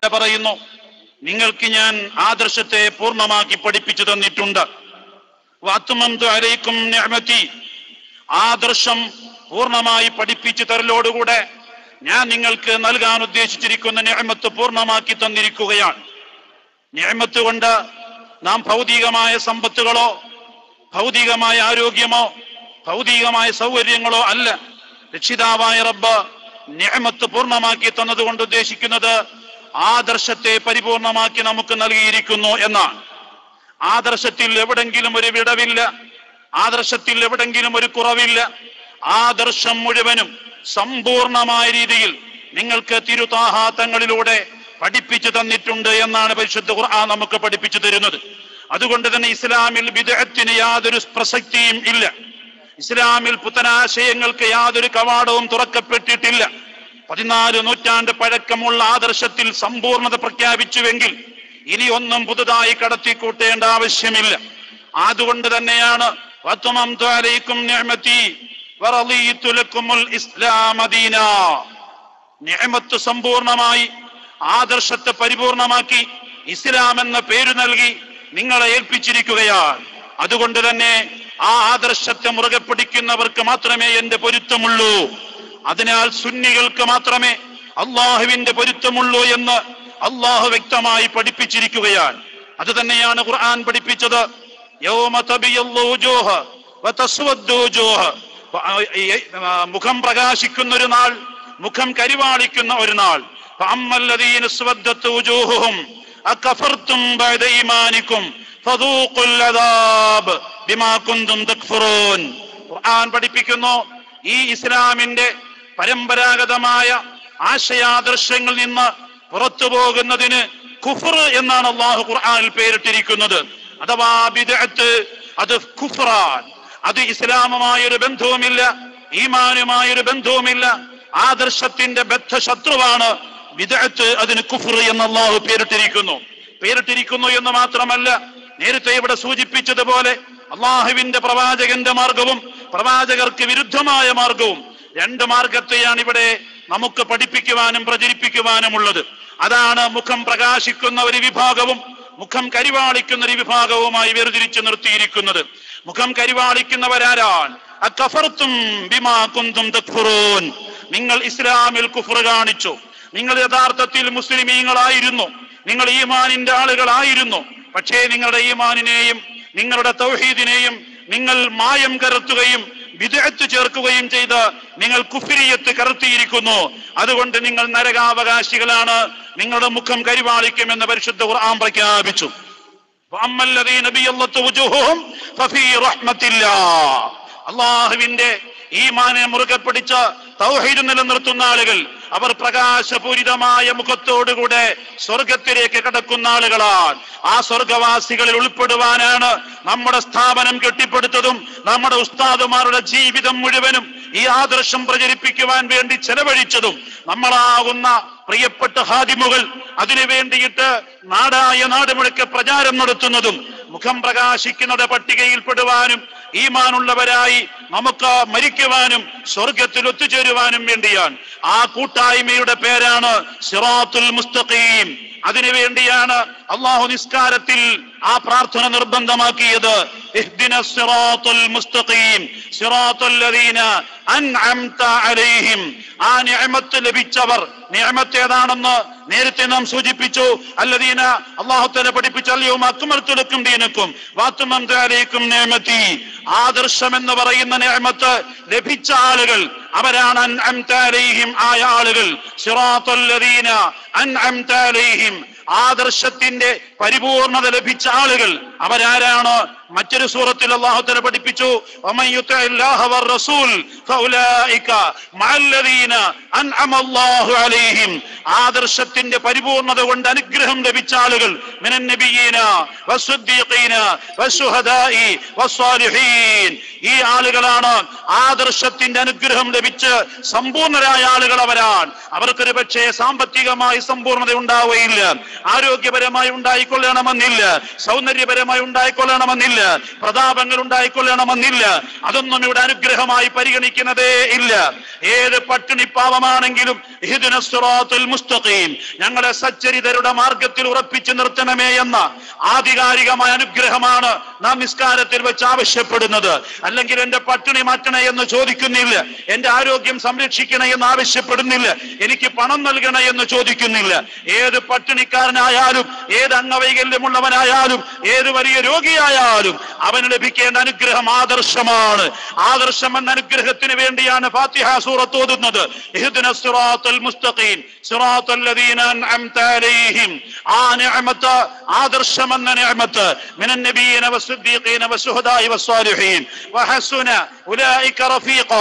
പറയുന്നു നിങ്ങൾക്ക് ഞാൻ ആദർശത്തെ പൂർണ്ണമാക്കി പഠിപ്പിച്ചു തന്നിട്ടുണ്ട് വാത്തുമന്തു അലൈക്കും നിഅമതി ആദർശം പൂർണ്ണമായി പഠിപ്പിച്ചു തരലോടുകൂടെ ഞാൻ നിങ്ങൾക്ക് നൽകാൻ ഉദ്ദേശിച്ചിരിക്കുന്ന നിഅമത്ത് പൂർണ്ണമാക്കി തന്നിരിക്കുകയാണ് നിഅമത്ത് കൊണ്ട് നാം ഭൗതികമായ സമ്പത്തുകളോ ഭൗതികമായ ആരോഗ്യമോ ഭൗതികമായ സൗകര്യങ്ങളോ അല്ല രക്ഷിതാവായ റബ്ബ് നിഅമത്ത് പൂർണ്ണമാക്കി തന്നതുകൊണ്ട് ഉദ്ദേശിക്കുന്നത് ആദർശത്തെ പരിപൂർണമാക്കി നമുക്ക് നൽകിയിരിക്കുന്നു എന്നാണ് ആദർശത്തിൽ എവിടെങ്കിലും ഒരു വിടവില്ല ആദർശത്തിൽ എവിടെങ്കിലും ഒരു കുറവില്ല ആദർശം മുഴുവനും സമ്പൂർണമായ രീതിയിൽ നിങ്ങൾക്ക് തിരുതാഹാത്തങ്ങളിലൂടെ പഠിപ്പിച്ചു തന്നിട്ടുണ്ട് എന്നാണ് പരിശുദ്ധ ഖുർആൻ നമുക്ക് പഠിപ്പിച്ചു തരുന്നത് അതുകൊണ്ട് തന്നെ ഇസ്ലാമിൽ വിദഗ്ധത്തിന് യാതൊരു പ്രസക്തിയും ഇല്ല ഇസ്ലാമിൽ പുത്തനാശയങ്ങൾക്ക് യാതൊരു കവാടവും തുറക്കപ്പെട്ടിട്ടില്ല പതിനാല് നൂറ്റാണ്ട് പഴക്കമുള്ള ആദർശത്തിൽ സമ്പൂർണത പ്രഖ്യാപിച്ചുവെങ്കിൽ ഇനി ഒന്നും പുതുതായി കടത്തിക്കൂട്ടേണ്ട ആവശ്യമില്ല അതുകൊണ്ട് തന്നെയാണ് വത്വമംതു അലൈക്കും നിഅമതി വറളീതു ലക്കുമുൽ ഇസ്ലാമ ദീനാ. നിഅമത്ത് സമ്പൂർണമായി ആദർശത്തെ പരിപൂർണമാക്കി ഇസ്ലാം എന്ന പേര് നൽകി നിങ്ങളെ ഏൽപ്പിച്ചിരിക്കുകയാണ് അതുകൊണ്ട് തന്നെ ആ ആദർശത്തെ മുറുകെ പിടിക്കുന്നവർക്ക് മാത്രമേ എന്റെ പൊരുത്തമുള്ളൂ അതിനാൽ സുന്നികൾക്ക് മാത്രമേ അള്ളാഹുവിന്റെ പൊരുത്തമുള്ളൂ എന്ന് അള്ളാഹു വ്യക്തമായി പഠിപ്പിച്ചിരിക്കുകയാണ് അത് തന്നെയാണ് ഖുർആൻ പഠിപ്പിച്ചത് യൗമ തബിയല്ലു വജൂഹ് വതസ്വദ്ദു വജൂഹ്. ആ, മുഖം പ്രകാശിക്കുന്ന ഒരു നാൾ മുഖം കരിവാളിക്കുന്ന ഒരു നാൾ فأما الذين اسودت وجوههم أكفرتم بعد إيمانكم فذوقوا العذاب بما كنتم تكفرون ഖുർആൻ പഠിപ്പിക്കുന്നു ഈ ഇസ്ലാമിന്റെ പരമ്പരാഗതമായ ആശയാദർശങ്ങളിൽ നിന്ന് പുറത്തു പോകുന്നതിന് കുഫർ എന്നാണ് അള്ളാഹു ഖുർആനിൽ പേരിട്ടിരിക്കുന്നത് അഥവാ ബിദ്അത്ത് അത് കുഫറാൻ അത് ഇസ്ലാമുമായ ഒരു ബന്ധവുമില്ല ഈമാനുമായ ഒരു ബന്ധവുമില്ല ആദർശത്തിന്റെ ബദ്ധ ശത്രുവാണ് വിദഗ്ധ് അതിന് കുഫർ എന്ന് അള്ളാഹു പേരിട്ടിരിക്കുന്നു പേരിട്ടിരിക്കുന്നു എന്ന് മാത്രമല്ല നേരത്തെ ഇവിടെ സൂചിപ്പിച്ചതുപോലെ അള്ളാഹുവിന്റെ പ്രവാചകന്റെ മാർഗവും പ്രവാചകർക്ക് വിരുദ്ധമായ മാർഗവും രണ്ട് മാർഗത്തെയാണ് ഇവിടെ നമുക്ക് പഠിപ്പിക്കുവാനും പ്രചരിപ്പിക്കുവാനുമുള്ളത് അതാണ് മുഖം പ്രകാശിക്കുന്ന ഒരു വിഭാഗവും മുഖം കരിവാളിക്കുന്ന ഒരു വിഭാഗവുമായി വേർതിരിച്ചു നിർത്തിയിരിക്കുന്നത് മുഖം കരിവാളിക്കുന്നവരാരാൻ അക്കഫർത്തും ബിമാ കുന്തും തക്ഫുറൂൻ നിങ്ങൾ ഇസ്ലാമിൽ കുഫർ കാണിച്ചു നിങ്ങൾ യഥാർത്ഥത്തിൽ മുസ്ലിമീങ്ങളായിരുന്നു നിങ്ങൾ ഈമാനിന്റെ ആളുകളായിരുന്നു പക്ഷേ നിങ്ങളുടെ ഈമാനിനെയും നിങ്ങളുടെ തൗഹീദിനെയും നിങ്ങൾ മായം കരുത്തുകയും വിദഗ്ധ ചേർക്കുകയും ചെയ്ത് നിങ്ങൾ കുഫിരിയത്ത് കറുത്തിയിരിക്കുന്നു അതുകൊണ്ട് നിങ്ങൾ നരകാവകാശികളാണ് നിങ്ങളുടെ മുഖം കരിവാളിക്കുമെന്ന് പരിശുദ്ധ ഖുർആൻ പ്രഖ്യാപിച്ചു فأما الذين ابيضت وجوههم ففي رحمة الله അള്ളാഹുവിന്റെ ഈമാനെ മുറുകെ പിടിച്ച് തൗഹീദ് നിലനിർത്തുന്ന ആളുകൾ അവർ പ്രകാശപൂരിതമായ മുഖത്തോടുകൂടെ സ്വർഗത്തിലേക്ക് കടക്കുന്ന ആളുകളാണ് ആ സ്വർഗവാസികളിൽ ഉൾപ്പെടുവാനാണ് നമ്മുടെ സ്ഥാപനം കെട്ടിപ്പടുത്തതും നമ്മുടെ ഉസ്താദുമാരുടെ ജീവിതം മുഴുവനും ഈ ആദർശം പ്രചരിപ്പിക്കുവാൻ വേണ്ടി ചെലവഴിച്ചതും നമ്മളാകുന്ന പ്രിയപ്പെട്ട ഹാദിമുകൾ അതിനു വേണ്ടിയിട്ട് നാടായ നാട് മുഴുക്കെ പ്രചാരം നടത്തുന്നതും മുഖം പ്രകാശിക്കുന്നത് പട്ടികയിൽപ്പെടുവാനും ഈമാനുള്ളവരായി നമുക്ക് മരിക്കുവാനും സ്വർഗത്തിൽ ഒത്തുചേരുവാനും വേണ്ടിയാണ് ആ കൂട്ടായ്മയുടെ പേരാണ് സിറാത്തുൽ മുസ്തഖീം അതിനു വേണ്ടിയാണ് അള്ളാഹു നിസ്കാരത്തിൽ ആ പ്രാർത്ഥന നിർബന്ധമാക്കിയത് ഇഹ്ദിന സിറാത്തുൽ മുസ്തഖീം സിറാത്തുൽ ലദീന അൻഅംത അലൈഹിം ആ നിഅമത്ത് ലഭിച്ചവർ നിഅമത്ത് ഏതാണെന്ന് നേരത്തെ നാം സൂചിപ്പിച്ചു അല്ലദീന അള്ളാഹു തല പഠിപ്പിച്ച അല്ലയോ അക്മൽത്തു ലക്കും ദീനക്കും വാത്തുമംത അലൈക്കും നിഅമതി ആദർശം എന്ന് പറയുന്ന നിഅമത്ത് ലഭിച്ച ആളുകൾ അവരാണ് അൻഅംത അലൈഹിം ആയ ആളുകൾ സിറാത്തുൽ ലദീന അൻഅംത അലൈഹിം ആദർശത്തിന്റെ പരിപൂർണത ലഭിച്ച ആളുകൾ അവരാരാണ് മറ്റൊരു സൂറത്തിൽ അള്ളാഹു തല പഠിപ്പിച്ചു "വമൻ യുതിഇല്ലാഹ വർ-റസൂൽ ഫഉലൈക മഅല്ലദീന അൻഅമ അല്ലാഹു അലൈഹിം ആദർശത്തിന്റെ പരിപൂർണത കൊണ്ട് അനുഗ്രഹം ലഭിച്ച ആളുകൾ മിനൻ നബിയീന വസ്സുദ്ദീഖീന വസ്സുഹദാഇ വസ്സാലിഹീൻ ഈ ആളുകളാണ് ആദർശത്തിന്റെ അനുഗ്രഹം ലഭിച്ച് സമ്പൂർണരായ ആളുകൾ അവരാണ് അവർക്കൊരു പക്ഷേ സാമ്പത്തികമായി സമ്പൂർണത ഉണ്ടാവുകയില്ല ആരോഗ്യപരമായി ഉണ്ടായിക്കൊള്ളണമെന്നില്ല സൗന്ദര്യപരമായി ഉണ്ടായിക്കൊള്ളണമെന്നില്ല ഉണ്ടായിക്കൊള്ളണമെന്നില്ല പ്രതാപങ്ങൾ ഉണ്ടായിക്കൊള്ളണമെന്നില്ല അതൊന്നും ഇവിടെ അനുഗ്രഹമായി പരിഗണിക്കുന്നതേ ഇല്ല ഏത് പട്ടിണി പാവമാണെങ്കിലും ഇഹ്ദിന സിറാത്തുൽ മുസ്തഖീം ഞങ്ങളെ സച്ചരിതരുടെ മാർഗത്തിൽ ഉറപ്പിച്ചു നിർത്തണമേ എന്ന ആധികാരികമായ അനുഗ്രഹമാണ് നാം നിസ്കാരത്തിൽ വെച്ച് ആവശ്യപ്പെടുന്നത് അല്ലെങ്കിൽ എന്റെ പട്ടിണി മാറ്റണേ എന്ന് ചോദിക്കുന്നില്ല എന്റെ ആരോഗ്യം സംരക്ഷിക്കണേ എന്ന് ആവശ്യപ്പെടുന്നില്ല എനിക്ക് പണം നൽകണേ എന്ന് ചോദിക്കുന്നില്ല ഏത് പട്ടിണിക്കാരനായാലും ഏത് അംഗവൈകല്യമുള്ളവനായാലും ഏത് വലിയ രോഗിയായാലും അവന് ലഭിക്കേണ്ട അനുഗ്രഹം ആദർശമാണ് ആദർശം എന്ന അനുഗ്രഹത്തിന് വേണ്ടിയാണ് ഫാത്തിഹ സൂറത്ത് ഓതുന്നത് ഇഹ്ദിന സിറാത്തുൽ മുസ്തഖീം സിറാത്തുൽ ലദീന അൻഅംത അലൈഹിം ആ നിഅമത്ത് ആദർശം എന്ന നിഅമത്ത് മിനൻ നബിയ്യീന വസ്സിദ്ദീഖീന വശുഹദാഇ വസ്സാലിഹീൻ വഹസുന ഉലൈക റഫീഖാ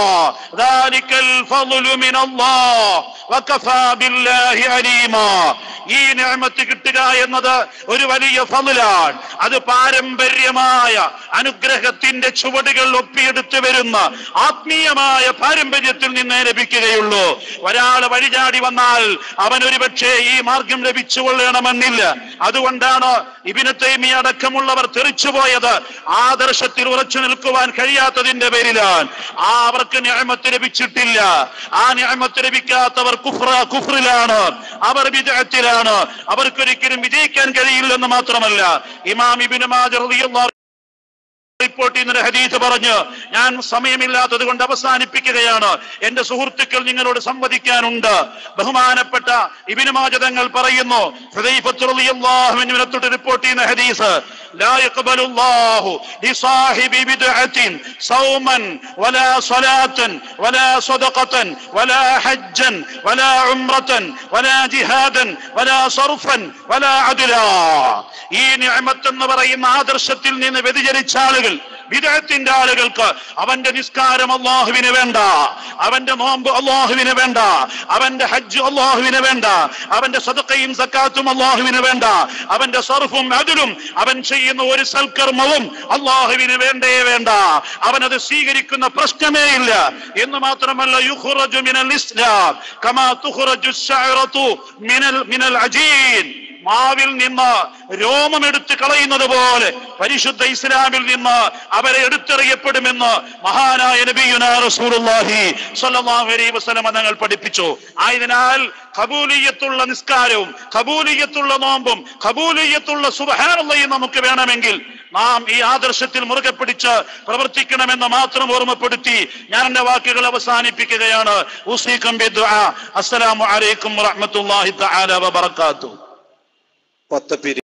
ذلك الفضل من الله وكفى بالله عليما ഈ നിഅമത്ത് കിട്ടുക എന്നത് ഒരു വലിയ ഫضലാണ് അത് പാരമ്പര്യമായ അനുഗ്രഹത്തിന്റെ ചുവടുകൾ ഒപ്പിയെടുത്ത് വരുന്ന ആത്മീയമായ പാരമ്പര്യത്തിൽ നിന്നേ ലഭിക്കുകയുള്ളൂ ഒരാൾ വഴിചാടി വന്നാൽ അവൻ ഒരുപക്ഷെ ഈ മാർഗം ലഭിച്ചു കൊള്ളണമെന്നില്ല അതുകൊണ്ടാണ് ഇബിന് തൈമി അടക്കമുള്ളവർ തെറിച്ചുപോയത് ആദർശത്തിൽ ഉറച്ചു നിൽക്കുവാൻ കഴിയാത്തതിന്റെ പേരിലാണ് ആ അവർക്ക് ഞാമത്ത് ലഭിച്ചിട്ടില്ല ആ ഞാമത്ത് ലഭിക്കാത്തവർ കുഫ്ര കുഫ്രിലാണ് അവർ വിജയത്തിലാണ് അവർക്കൊരിക്കലും വിജയിക്കാൻ കഴിയില്ലെന്ന് മാത്രമല്ല ഇമാം ഇബിന് മാജർ റളിയല്ലാഹു റിപ്പോർട്ട് ചെയ്യുന്ന ഹദീസ് പറഞ്ഞ് ഞാൻ സമയമില്ലാത്തത് കൊണ്ട് അവസാനിപ്പിക്കുകയാണ് എന്റെ സുഹൃത്തുക്കൾ നിങ്ങളോട് സംവദിക്കാനുണ്ട് ബഹുമാനപ്പെട്ട ഇബിന് മാജതങ്ങൾ പറയുന്നു ഹുദൈഫത്ത് റളിയല്ലാഹുവിനെ തൊട്ട് റിപ്പോർട്ട് ചെയ്യുന്ന ഹദീസ് لا يقبل الله لصاحب بدعة صوما ولا صلاة ولا صدقة ولا حجا ولا عمرة ولا جهادا ولا صرفا ولا عدلا ഈ നിഅമത്ത് എന്ന് പറയുന്ന ആദർശത്തിൽ നിന്ന് വ്യതിചലിച്ച ആളുകൾ വിദഗ്ധത്തിന്റെ ആളുകൾക്ക് അവന്റെ നിസ്കാരം അള്ളാഹുവിന് വേണ്ട അവന്റെ നോമ്പ് അള്ളാഹുവിന് വേണ്ട അവന്റെ ഹജ്ജ് അള്ളാഹുവിന് വേണ്ട അവന്റെ സദക്കയും സക്കാത്തും അള്ളാഹുവിന് വേണ്ട അവന്റെ സർഫും അതിലും അവൻ ചെയ്യുന്ന ഒരു സൽക്കർമ്മവും അള്ളാഹുവിന് വേണ്ടേ വേണ്ട അവനത് സ്വീകരിക്കുന്ന പ്രശ്നമേ ഇല്ല എന്ന് മാത്രമല്ല യുഖ്റജു മിനൽ ഇസ്ലാം കമാ തുഖ്റജു الشعرة മിനൽ മിനൽ അജീൻ മാവിൽ നിന്ന് രോമം എടുത്ത് കളയുന്നത് പോലെ പരിശുദ്ധ ഇസ്ലാമിൽ നിന്ന് അവരെ എടുത്തെറിയപ്പെടുമെന്ന് മഹാനായ നബിയുനാ റസൂലുള്ളാഹി സ്വല്ലല്ലാഹു അലൈഹി വസല്ലം തങ്ങൾ പഠിപ്പിച്ചു ആയതിനാൽ ഖബൂലിയത്തുള്ള നിസ്കാരവും ഖബൂലിയത്തുള്ള നോമ്പും ഖബൂലിയത്തുള്ള സുബ്ഹാനല്ലാഹയും നമുക്ക് വേണമെങ്കിൽ നാം ഈ ആദർശത്തിൽ മുറുകെ പിടിച്ച് പ്രവർത്തിക്കണമെന്ന് മാത്രം ഓർമ്മപ്പെടുത്തി ഞാൻ എന്റെ വാക്കുകൾ അവസാനിപ്പിക്കുകയാണ് ഉസീഖം ബിദ്ദുആ അസ്സലാമു അലൈക്കും വറഹ്മത്തുള്ളാഹി തആല വബറകാതുഹു പത്ത് പിരി